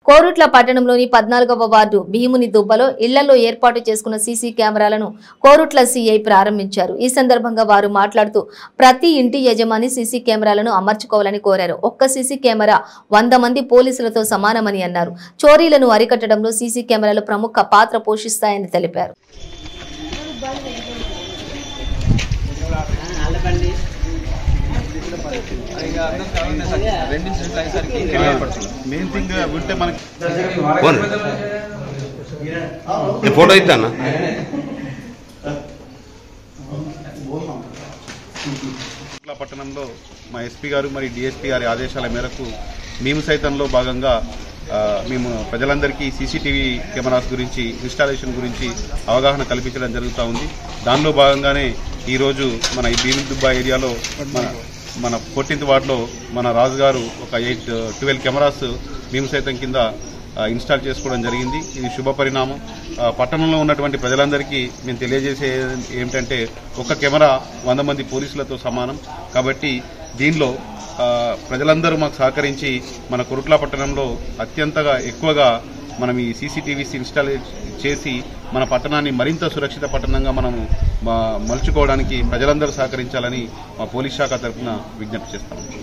కోరుట్ల పట్టణంలోని పద్నాలుగవ వార్డు భీముని దుబ్బలో ఇళ్లలో ఏర్పాటు చేసుకున్న సీసీ కెమెరాలను కోరుట్ల సీఐ ప్రారంభించారు ఈ సందర్భంగా వారు మాట్లాడుతూ ప్రతి ఇంటి యజమాని సీసీ కెమెరాలను అమర్చుకోవాలని కోరారు ఒక్క సీసీ కెమెరా వంద మంది పోలీసులతో సమానమని అన్నారు చోరీలను అరికట్టడంలో సీసీ కెమెరాలు ప్రముఖ పాత్ర పోషిస్తాయని తెలిపారు మెయిన్ థింగ్ వింటే మనకి ఫోన్ ఈ ఫోటో ఇద్దానా కోట్ల పట్టణంలో మా ఎస్పీ గారు మరియు డిఎస్పీ గారి ఆదేశాల మేరకు మేము సైతంలో భాగంగా ఆ, మేము ప్రజలందరికీ సీసీటీవీ కెమెరాస్ గురించి ఇన్స్టాలేషన్ గురించి అవగాహన కల్పించడం జరుగుతూ ఉంది దానిలో భాగంగానే ఈరోజు మన ఈ భీమిల్ దుబ్బా ఏరియాలో మన మన ఫోర్టీన్త్ వార్డులో మన రాజు గారు ఒక ఎయిట్ ట్వెల్వ్ కెమెరాస్ మేము సైతం కింద ఆ, ఇన్స్టాల్ చేసుకోవడం జరిగింది ఇది శుభ పరిణామం ఆ, పట్టణంలో ఉన్నటువంటి ప్రజలందరికీ మేము తెలియజేసే ఏమిటంటే ఒక కెమెరా వంద మంది పోలీసులతో సమానం కాబట్టి దీనిలో ఆ, ప్రజలందరూ మాకు సహకరించి మన కురుట్ల పట్టణంలో అత్యంతగా ఎక్కువగా మనం ఈ సీసీటీవీస్ ఇన్స్టాల్ చేసి మన పట్టణాన్ని మరింత సురక్షిత పట్టణంగా మనము మా- మలుచుకోవడానికి ప్రజలందరూ సహకరించాలని మా పోలీస్ శాఖ తరఫున విజ్ఞప్తి చేస్తాము